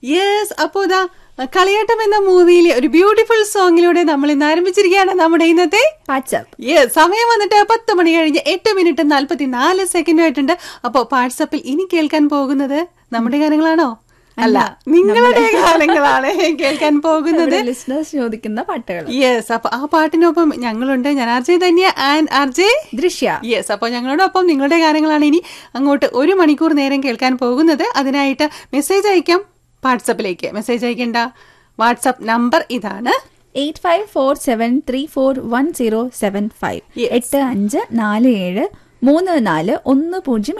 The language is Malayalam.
യെസ് അപ്പോ ഇതാ കളിയാട്ടം എന്ന മൂവിയിലെ ഒരു ബ്യൂട്ടിഫുൾ സോങ്ങിലൂടെ നമ്മൾ ഇന്ന് ആരംഭിച്ചിരിക്കുകയാണ് നമ്മുടെ ഇന്നത്തെ വാട്സ്ആപ്പ് യെസ് സമയം വന്നിട്ട് പത്ത് മണി കഴിഞ്ഞ് എട്ട് മിനിറ്റ് നാൽപ്പത്തി നാല് സെക്കൻഡ് ആയിട്ടുണ്ട് അപ്പോ വാട്സപ്പിൽ ഇനി കേൾക്കാൻ പോകുന്നത് നമ്മുടെ ഗാനങ്ങളാണോ അല്ല നിങ്ങളുടെ ഗാനങ്ങളാണ് കേൾക്കാൻ പോകുന്നത് ലിസ്ണേഴ്സ് ചോദിക്കുന്ന പാട്ടുകൾ യെസ് അപ്പൊ ആ പാട്ടിനൊപ്പം ഞങ്ങളുണ്ട് ഞാൻ R J Dhanya and R J Drishya yes അപ്പോൾ ഞങ്ങളോടൊപ്പം നിങ്ങളുടെ കാര്യങ്ങളാണ് ഇനി അങ്ങോട്ട് ഒരു മണിക്കൂർ നേരം കേൾക്കാൻ പോകുന്നത് അതിനായിട്ട് മെസ്സേജ് അയക്കാം വാട്സപ്പിലേക്ക് മെസ്സേജ് അയക്കേണ്ട വാട്സപ്പ് നമ്പർ ഇതാണ് eight five four seven three four one zero seven five Yes. എട്ട് അഞ്ച് നാല് ഏഴ് മൂന്ന് നാല് ഒന്ന് പൂജ്യം